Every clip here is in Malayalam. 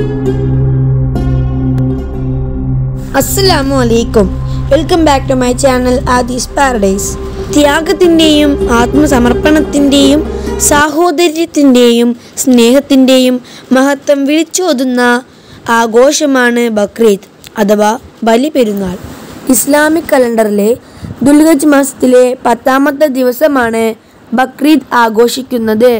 അസ്സലാമു അലൈക്കും welcome back to my channel Adhi's paradise ത്യാഗത്തിൻ്റെയും ആത്മസമർപ്പണത്തിൻ്റെയും സാഹോദര്യത്തിൻ്റെയും സ്നേഹത്തിൻ്റെയും മഹത്വം വിളിച്ചോതുന്ന ആഘോഷമാണ് ബക്രീദ് അഥവാ ബലിപെരുന്നാൾ ഇസ്ലാമിക് കലണ്ടറിലെ ദുൽഹജ് മാസത്തിലെ പത്താമത്തെ ദിവസമാണ് ബക്രീദ് ആഘോഷിക്കുന്നത്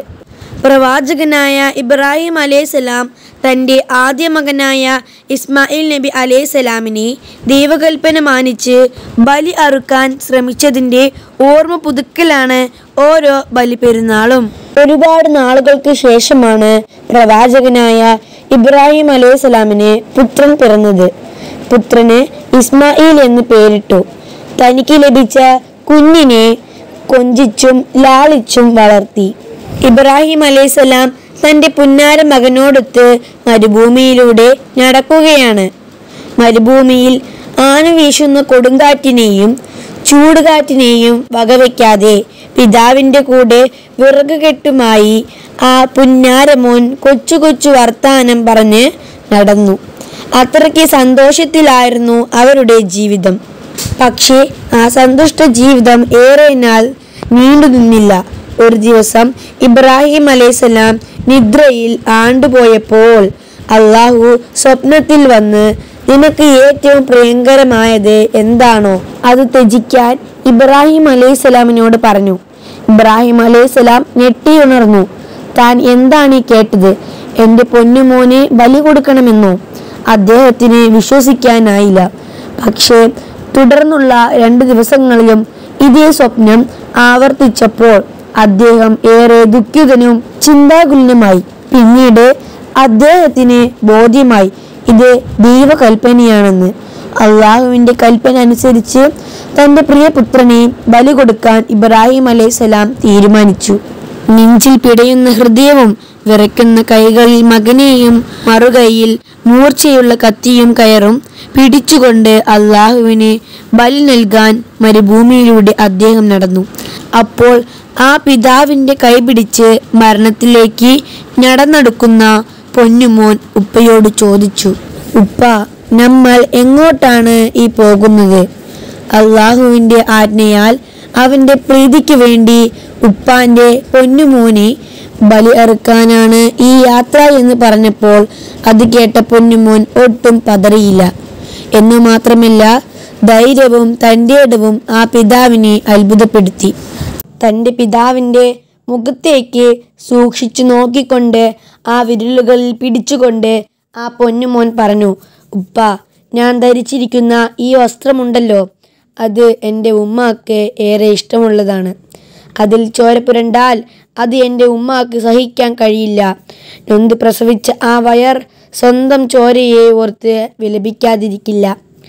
പ്രവാചകനായ ഇബ്രാഹിം അലൈഹിസ്സലാം തൻ്റെ ആദ്യ മകനായ ഇസ്മായിൽ നബി അലൈഹിസ്സലാമിനെ ദൈവകൽപ്പന മാനിച്ച് ബലി അറുക്കാൻ ശ്രമിച്ചതിൻ്റെ ഓർമ്മ പുതുക്കലാണ് ഓരോ ബലിപെരുന്നാളും ഒരുപാട് നാളുകൾക്ക് ശേഷമാണ് പ്രവാചകനായ ഇബ്രാഹിം അലൈഹിസ്സലാമിന് പുത്രൻ പിറന്നത് പുത്രന് ഇസ്മായിൽ എന്ന് പേരിട്ടു തനിക്ക് ലഭിച്ച കുഞ്ഞിനെ കൊഞ്ചിച്ചും ലാളിച്ചും വളർത്തി ഇബ്രാഹിം അലൈഹിസ്സലാം തൻ്റെ പുന്നാര മകനോടൊത്ത് മരുഭൂമിയിലൂടെ നടക്കുകയാണ് മരുഭൂമിയിൽ ആന വീശുന്ന കൊടുങ്കാറ്റിനെയും ചൂടുകാറ്റിനെയും വകവയ്ക്കാതെ പിതാവിൻ്റെ കൂടെ വിറക് കെട്ടുമായി ആ പുന്നാരമോൻ കൊച്ചു കൊച്ചു വർത്താനം പറഞ്ഞ് നടന്നു അത്രയ്ക്ക് സന്തോഷത്തിലായിരുന്നു അവരുടെ ജീവിതം പക്ഷേ ആ സന്തുഷ്ട ജീവിതം ഏറെ നാൾ നീണ്ടു നിന്നില്ല ഒരു ദിവസം ഇബ്രാഹിം അലൈഹിസ്സലാം നിദ്രയിൽ ആണ്ടുപോയപ്പോൾ അള്ളാഹു സ്വപ്നത്തിൽ വന്ന് നിനക്ക് ഏറ്റവും പ്രിയങ്കരമായത് എന്താണോ അത് ത്യജിക്കാൻ ഇബ്രാഹിം അലൈഹിസ്സലാമിനോട് പറഞ്ഞു ഇബ്രാഹിം അലൈഹിസ്സലാം ഞെട്ടിയുണർന്നു താൻ എന്താണ് ഈ കേട്ടത് എൻ്റെ പൊന്നുമോനെ ബലി കൊടുക്കണമെന്നോ അദ്ദേഹത്തിന് വിശ്വസിക്കാനായില്ല പക്ഷേ തുടർന്നുള്ള രണ്ട് ദിവസങ്ങളിലും ഇതേ സ്വപ്നം ആവർത്തിച്ചപ്പോൾ അദ്ദേഹം ഏറെ ദുഃഖിതനും ചിന്താകുലനുമായി പിന്നീട് അദ്ദേഹത്തിന് ബോധ്യമായി ഇത് ദൈവകൽപ്പനയാണെന്ന് അള്ളാഹുവിന്റെ കൽപ്പന അനുസരിച്ച് തന്റെ പ്രിയപുത്രനെ ബലി കൊടുക്കാൻ ഇബ്രാഹിം അലൈഹിസ്സലാം തീരുമാനിച്ചു നെഞ്ചിൽ പിടയുന്ന ഹൃദയവും വിറയ്ക്കുന്ന കൈകളിൽ മകനെയും മറുകൈയിൽ മൂർച്ചയുള്ള കത്തിയും കയറും പിടിച്ചുകൊണ്ട് അള്ളാഹുവിന് ബലി നൽകാൻ മരുഭൂമിയിലൂടെ അദ്ദേഹം നടന്നു അപ്പോൾ ആ പിതാവിന്റെ കൈപിടിച്ച് മരണത്തിലേക്ക് നടന്നെടുക്കുന്ന പൊന്നുമോൻ ഉപ്പയോട് ചോദിച്ചു ഉപ്പ നമ്മൾ എങ്ങോട്ടാണ് ഈ പോകുന്നത് അള്ളാഹുവിന്റെ ആജ്ഞയാൽ അവന്റെ പ്രീതിക്ക് വേണ്ടി ഉപ്പാന്റെ പൊന്നുമോനെ ബലി അറുക്കാനാണ് ഈ യാത്ര എന്ന് പറഞ്ഞപ്പോൾ അത് കേട്ട പൊന്നുമോൻ ഒട്ടും പതറിയില്ല എന്നു മാത്രമല്ല ധൈര്യവും തൻ്റെ ഇടവും ആ പിതാവിനെ അത്ഭുതപ്പെടുത്തി തൻ്റെ പിതാവിൻ്റെ മുഖത്തേക്ക് സൂക്ഷിച്ചു നോക്കിക്കൊണ്ട് ആ വിരലുകളിൽ പിടിച്ചുകൊണ്ട് ആ പൊന്നുമോൻ പറഞ്ഞു ഉപ്പ ഞാൻ ധരിച്ചിരിക്കുന്ന ഈ വസ്ത്രമുണ്ടല്ലോ അത് എൻ്റെ ഉമ്മാക്ക് ഏറെ ഇഷ്ടമുള്ളതാണ് അതിൽ ചോര പുരണ്ടാൽ അത് എൻ്റെ ഉമ്മാക്ക് സഹിക്കാൻ കഴിയില്ല നൊന്ത് പ്രസവിച്ച ആ വയർ സ്വന്തം ചോരയെ ഓർത്ത് വിലപിക്കാതിരിക്കില്ല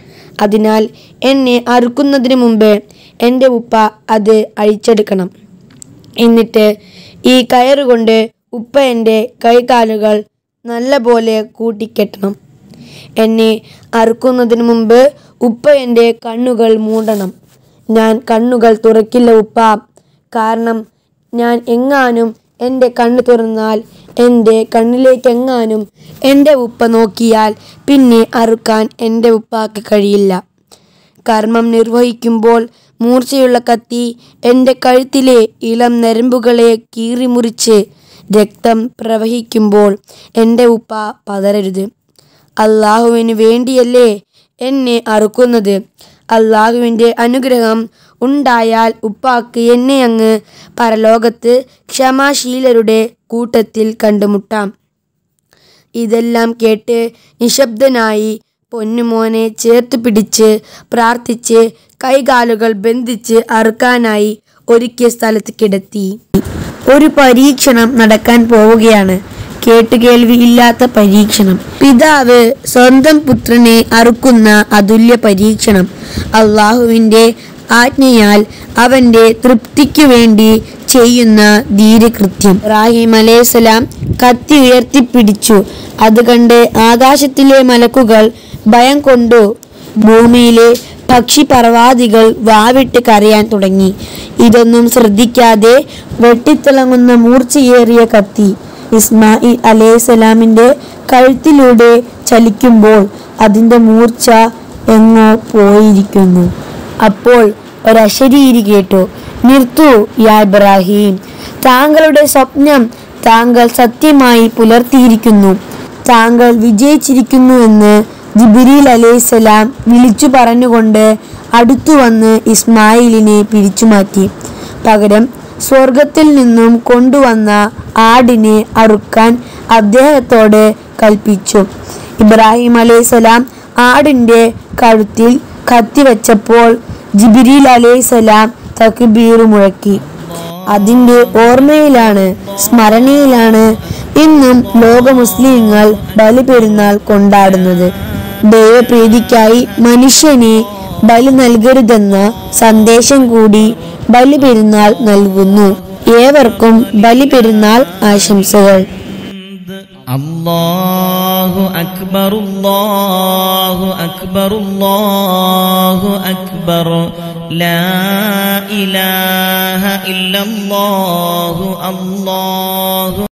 അതിനാൽ എന്നെ അറുക്കുന്നതിന് മുമ്പ് എൻ്റെ ഉപ്പ അത് അഴിച്ചെടുക്കണം എന്നിട്ട് ഈ കയറുകൊണ്ട് ഉപ്പ എൻ്റെ കൈകാലുകൾ നല്ലപോലെ കൂട്ടിക്കെട്ടണം എന്നെ അറുക്കുന്നതിന് മുമ്പ് ഉപ്പ എൻ്റെ കണ്ണുകൾ മൂടണം ഞാൻ കണ്ണുകൾ തുറക്കില്ല ഉപ്പ കാരണം ഞാൻ എങ്ങാനും എൻ്റെ കണ്ണ് തുറന്നാൽ എൻ്റെ കണ്ണിലേക്കെങ്ങാനും എൻ്റെ ഉപ്പ നോക്കിയാൽ പിന്നെ അറുക്കാൻ എൻ്റെ ഉപ്പാക്ക് കഴിയില്ല കർമ്മം നിർവഹിക്കുമ്പോൾ മൂർച്ചയുള്ള കത്തി എൻ്റെ കഴുത്തിലെ ഇളം നരമ്പുകളെ കീറിമുറിച്ച് രക്തം പ്രവഹിക്കുമ്പോൾ എൻ്റെ ഉപ്പ പതരരുത് അള്ളാഹുവിന് വേണ്ടിയല്ലേ എന്നെ അറുക്കുന്നത് അള്ളാഹുവിൻ്റെ അനുഗ്രഹം ഉണ്ടായാൽ ഉപ്പാക്ക് എന്നെ അങ്ങ് പരലോകത്ത് ക്ഷമാശീലരുടെ കൂട്ടത്തിൽ കണ്ടുമുട്ടാം ഇതെല്ലാം കേട്ട് നിശബ്ദനായി പൊന്നുമോനെ ചേർത്ത് പിടിച്ച് പ്രാർത്ഥിച്ച് കൈകാലുകൾ ബന്ധിച്ച് അറുക്കാനായി ഒരുക്കിയ സ്ഥലത്ത് കിടത്തി ഒരു പരീക്ഷണം നടക്കാൻ പോവുകയാണ് കേട്ടുകേൾവി ഇല്ലാത്ത പരീക്ഷണം പിതാവ് സ്വന്തം പുത്രനെ അറുക്കുന്ന അതുല്യ പരീക്ഷണം അള്ളാഹുവിൻ്റെ ആജ്ഞയാൽ അവൻ്റെ തൃപ്തിക്കു വേണ്ടി ചെയ്യുന്ന ധീരകൃത്യം ഇബ്രാഹിം അലൈഹിസ്സലാം കത്തി ഉയർത്തിപ്പിടിച്ചു അത് കണ്ട് ആകാശത്തിലെ മലക്കുകൾ ഭയം കൊണ്ടു ഭൂമിയിലെ പക്ഷിപർവാദികൾ വാവിട്ട് കരയാൻ തുടങ്ങി ഇതൊന്നും ശ്രദ്ധിക്കാതെ വെട്ടിത്തിളങ്ങുന്ന മൂർച്ചയേറിയ കത്തി ഇസ്മായിൽ അലൈഹിസ്സലാമിന്റെ കഴുത്തിലൂടെ ചലിക്കുമ്പോൾ അതിന്റെ മൂർച്ച എങ്ങോ പോയിരിക്കുന്നു അപ്പോൾ ഒരശരീരി കേട്ടു നിർത്തു യാ ഇബ്രാഹിം താങ്കളുടെ സ്വപ്നം താങ്കൾ സത്യമായി പുലർത്തിയിരിക്കുന്നു താങ്കൾ വിജയിച്ചിരിക്കുന്നു എന്ന് ജിബിരിൽ അലൈഹിസ്സലാം വിളിച്ചു പറഞ്ഞുകൊണ്ട് അടുത്തു വന്ന് ഇസ്മായിലിനെ പിടിച്ചുമാറ്റി പകരം സ്വർഗത്തിൽ നിന്നും കൊണ്ടുവന്ന ആടിനെ അറുക്കാൻ അദ്ദേഹത്തോട് കൽപ്പിച്ചു ഇബ്രാഹിം അലൈഹിസ്സലാം ആടിന്റെ കഴുത്തിൽ കത്തിവെച്ചപ്പോൾ ജിബിരിൽ അലൈഹിസ്സലാം തക്ബീർ മുഴക്കി അതിന്റെ ഓർമ്മയിലാണ് സ്മരണയിലാണ് ഇന്നും ലോക മുസ്ലിങ്ങൾ ബലിപെരുന്നാൾ കൊണ്ടാടുന്നത് ദൈവപ്രീതിക്കായി മനുഷ്യനെ ബലി നൽകരുതെന്ന സന്ദേശം കൂടി ബലിപെരുന്നാൾ നൽകുന്നു ഏവർക്കും ബലിപെരുന്നാൾ ആശംസകൾ الله أكبر الله أكبر الله أكبر لا إله إلا الله الله